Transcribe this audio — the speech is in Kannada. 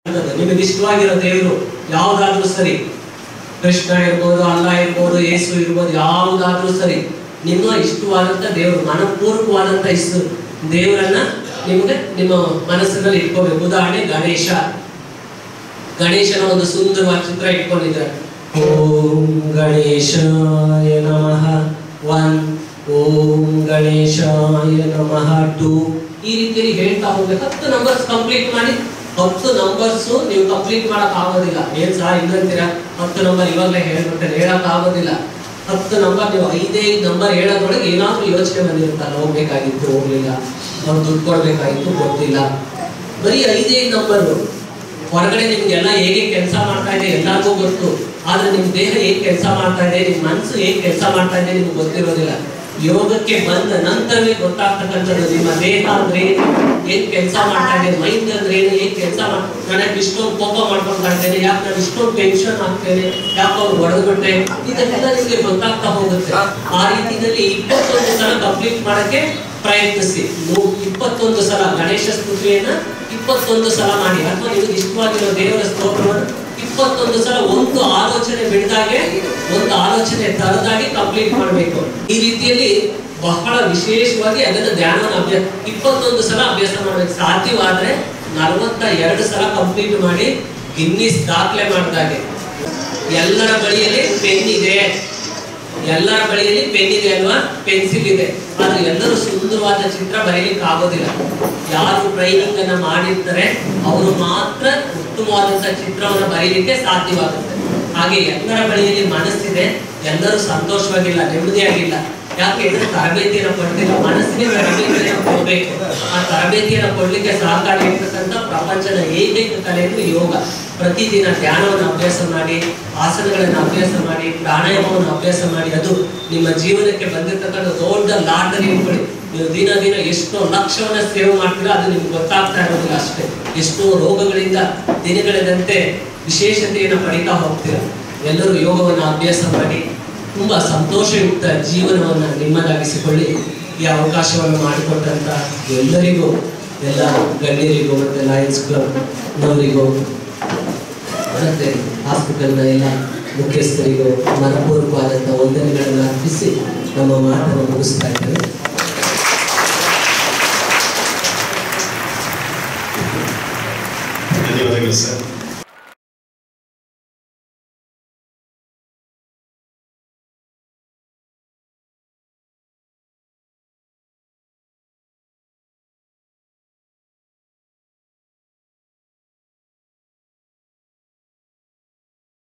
ನಿಮಗೆ ಇಷ್ಟವಾಗಿರೋ ದೇವರು ಯಾವ್ದಾದ್ರೂ ಸರಿ ಕೃಷ್ಣ ಇರ್ಬೋದು ಅಲ್ಲ ಇರ್ಬೋದು ಯೇಸು ಇರ್ಬೋದು ಯಾವುದಾದ್ರೂ ಸರಿ ನಿಮ್ಮ ಇಷ್ಟವಾದಂತ ದೇವರು ಮನಪೂರ್ವಕವಾದಂತ ಇಷ್ಟು ದೇವರನ್ನ ನಿಮ್ಗೆ ನಿಮ್ಮ ಮನಸ್ಸಿನಲ್ಲಿ ಇಟ್ಕೋಬೇಕು ಉದಾಹರಣೆ ಗಣೇಶ ಗಣೇಶನ ಒಂದು ಸುಂದರವಾದ ಚಿತ್ರ ಇಟ್ಕೊಂಡಿದ್ದಾರೆ ಓಂ ಗಣೇಶಾಯ ನಮಃ ಒನ್ ಓಂ ಗಣೇಶಾಯ ನಮಃ ಟು ಈ ರೀತಿಯಲ್ಲಿ ಹೇಳ್ತಾ ಹೋಗ್ಬೇಕು ಹತ್ತು ನಂಬರ್ಸ್ ಕಂಪ್ಲೀಟ್ ಮಾಡಿ ಹತ್ತು ನಂಬರ್ಸ್ ನೀವು ಕಂಪ್ಲೀಟ್ ಮಾಡಕ್ ಆಗೋದಿಲ್ಲ ಏನ್ ಸಹ ಇನ್ನಂತೀರಾ ಹತ್ತು ನಂಬರ್ ಇವಾಗಲೇ ಹೇಳ್ಬಿಟ್ಟೆ ಹೇಳಕ್ ಆಗೋದಿಲ್ಲ ಹತ್ತು ನಂಬರ್ ನೀವು ಐದೈದು ನಂಬರ್ ಹೇಳೋದ್ರೊಳಗೆ ಏನಾದ್ರೂ ಯೋಚನೆ ಬಂದಿರುತ್ತಲ್ಲ ಹೋಗ್ಬೇಕಾಗಿತ್ತು ಹೋಗ್ಲಿಲ್ಲ ಅವ್ರು ದುಡ್ಡು ಕೊಡ್ಬೇಕಾಗಿತ್ತು ಗೊತ್ತಿಲ್ಲ ಬರೀ ಐದೈದು ನಂಬರ್ ಹೊರಗಡೆ ನಿಮ್ಗೆಲ್ಲ ಹೇಗೆ ಕೆಲಸ ಮಾಡ್ತಾ ಇದೆ ಎಲ್ಲರಿಗೂ ಗೊತ್ತು ಆದ್ರೆ ನಿಮ್ ದೇಹ ಹೇಗೆ ಕೆಲಸ ಮಾಡ್ತಾ ಇದೆ ನಿಮ್ ಮನಸ್ಸು ಹೇಗೆ ಕೆಲಸ ಮಾಡ್ತಾ ಇದೆ ನಿಮ್ಗೆ ಗೊತ್ತಿರೋದಿಲ್ಲ ಯೋಗಕ್ಕೆ ಬಂದ ನಂತರವೇ ಗೊತ್ತಾಗ್ತಕ್ಕಂಥದ್ದು ನಿಮ್ಮ ದೇಹ ಅಂದ್ರೆ ಏನು, ಏನ್ ಕೆಲಸ ಮಾಡ್ತಾ ಇದೆ ಮೈಂಡ್ ಅಂದ್ರೆ ಏನು ಏನ್ ಕೆಲಸ ಮಾಡ್ ನನಗೆ ಇಷ್ಟೊಂದು ಕೋಪ ಮಾಡ್ಕೊಂತಾ ಇದ್ದೇನೆ ಯಾಕೆ ನಾನು ಇಷ್ಟೊಂದು ಟೆನ್ಷನ್ ಆಗ್ತೇನೆ ಯಾಕೆ ಅವ್ರು ಹೊಡೆದ್ಬಿಟ್ಟೆ ಇದೆಲ್ಲ ನಿಮ್ಗೆ ಗೊತ್ತಾಗ್ತಾ ಹೋಗುತ್ತೆ ಆ ರೀತಿಯಲ್ಲಿ ಇಪ್ಪತ್ತೊಂದು ಸಲ ಕಂಪ್ಲೀಟ್ ಮಾಡಕ್ಕೆ ಪ್ರಯತ್ನಿಸಿ ನೀವು ಇಪ್ಪತ್ತೊಂದು ಸಲ ಗಣೇಶ ಸ್ತುತಿಯನ್ನ ಇಪ್ಪತ್ತೊಂದು ಸಲ ಮಾಡಿ ಅಥವಾ ನಿಮಗೆ ಇಷ್ಟವಾಗಿರೋ ದೇವರ ಸ್ತೋತ್ರವನ್ನು ಇಪ್ಪತ್ತೊಂದು ಸಲ ಒಂದು ಆಲೋಚನೆ ಬಿಡಿದಾಗೆ ಒಂದು ಆಲೋಚನೆ ತರದಾಗಿ ಕಂಪ್ಲೀಟ್ ಮಾಡಬೇಕು ಈ ರೀತಿಯಲ್ಲಿ ಬಹಳ ವಿಶೇಷವಾಗಿ ಅದನ್ನ ಧ್ಯಾನವನ್ನು ಅಭ್ಯಾಸ ಇಪ್ಪತ್ತೊಂದು ಸಲ ಅಭ್ಯಾಸ ಮಾಡಬೇಕು ಸಾಧ್ಯವಾದ್ರೆ ನಲವತ್ತ ಎರಡು ಸಲ ಕಂಪ್ಲೀಟ್ ಮಾಡಿ ಗಿನ್ನಿಸ್ ದಾಖಲೆ ಮಾಡಿದಾಗೆ ಎಲ್ಲರ ಬಳಿಯಲ್ಲಿ ಪೆನ್ ಇದೆ ಎಲ್ಲರ ಬಳಿಯಲ್ಲಿ ಪೆನ್ ಇದೆ ಅಲ್ವಾ ಪೆನ್ಸಿಲ್ ಇದೆ ಆದ್ರೆ ಎಲ್ಲರೂ ಸುಂದರವಾದ ಚಿತ್ರ ಬರೀಲಿಕ್ಕೆ ಆಗೋದಿಲ್ಲ ಯಾರು ಟ್ರೈನಿಂಗ್ ಅನ್ನ ಮಾಡಿರ್ತಾರೆ ಅವರು ಮಾತ್ರ ಉತ್ತಮವಾದಂತ ಚಿತ್ರವನ್ನು ಬರೀಲಿಕ್ಕೆ ಸಾಧ್ಯವಾಗುತ್ತೆ ಹಾಗೆ ಎಲ್ಲರ ಬಳಿಯಲ್ಲಿ ಮನಸ್ಸಿದೆ ಎಲ್ಲರೂ ಸಂತೋಷವಾಗಿಲ್ಲ ನೆಮ್ಮದಿಯಾಗಿಲ್ಲ ಯಾಕೆ ಇದ್ರ ತರಬೇತಿಯನ್ನು ಪಡೆದಿಲ್ಲ ಮನಸ್ಸಿಗೆ ತರಬೇತಿಯನ್ನು ಕೊಡಬೇಕು ಆ ತರಬೇತಿಯನ್ನು ಕೊಡ್ಲಿಕ್ಕೆ ಸಹಕಾರಿ ಇರ್ತಕ್ಕಂಥ ಪ್ರಪಂಚದ ಏಕೈಕ ಕಲೆ ಅಂದ್ರೆ ಯೋಗ ಪ್ರತಿದಿನ ಧ್ಯಾನವನ್ನು ಅಭ್ಯಾಸ ಮಾಡಿ ಆಸನಗಳನ್ನು ಅಭ್ಯಾಸ ಮಾಡಿ ಪ್ರಾಣಾಯಾಮವನ್ನು ಅಭ್ಯಾಸ ಮಾಡಿ ಅದು ನಿಮ್ಮ ಜೀವನಕ್ಕೆ ಬಂದಿರತಕ್ಕಂಥ ದೊಡ್ಡ ಲಾಟರಿ ಅನ್ಕೊಳ್ಳಿ ನೀವು ದಿನ ದಿನ ಎಷ್ಟೋ ಲಕ್ಷವನ್ನ ಸೇವ್ ಮಾಡ್ತೀರಾ ಅದು ನಿಮ್ಗೆ ಗೊತ್ತಾಗ್ತಾ ಇರೋದಿಲ್ಲ ಅಷ್ಟೇ ಎಷ್ಟೋ ರೋಗಗಳಿಂದ ದಿನಗಳೆದಂತೆ ವಿಶೇಷತೆಯನ್ನು ಪಡಿತಾ ಹೋಗ್ತೀರಾ ಎಲ್ಲರೂ ಯೋಗವನ್ನು ಅಭ್ಯಾಸ ಮಾಡಿ ತುಂಬಾ ಸಂತೋಷಯುಕ್ತ ಜೀವನವನ್ನ ನಿಮ್ಮದಾಗಿಸಿಕೊಳ್ಳಿ ಈ ಅವಕಾಶವನ್ನು ಮಾಡಿಕೊಟ್ಟಂತ ಎಲ್ಲರಿಗೂ ಎಲ್ಲ ಗಣ್ಯರಿಗೂ ಮತ್ತೆ ಲಯನ್ಸ್ ಕ್ಲಬ್ ನವರಿಗೂ ಮತ್ತೆ ಹಾಸ್ಪಿಟಲ್ನ ಎಲ್ಲ ಮುಖ್ಯಸ್ಥರಿಗೂ ಮನಪೂರ್ವಕವಾದಂಥ ವಂದನೆಗಳನ್ನು ಅರ್ಪಿಸಿ ನಮ್ಮ ಮಾತನ್ನು ಮುಗಿಸ್ತಾ ಇದ್ದೇವೆ ಧನ್ಯವಾದಗಳು ಸರ್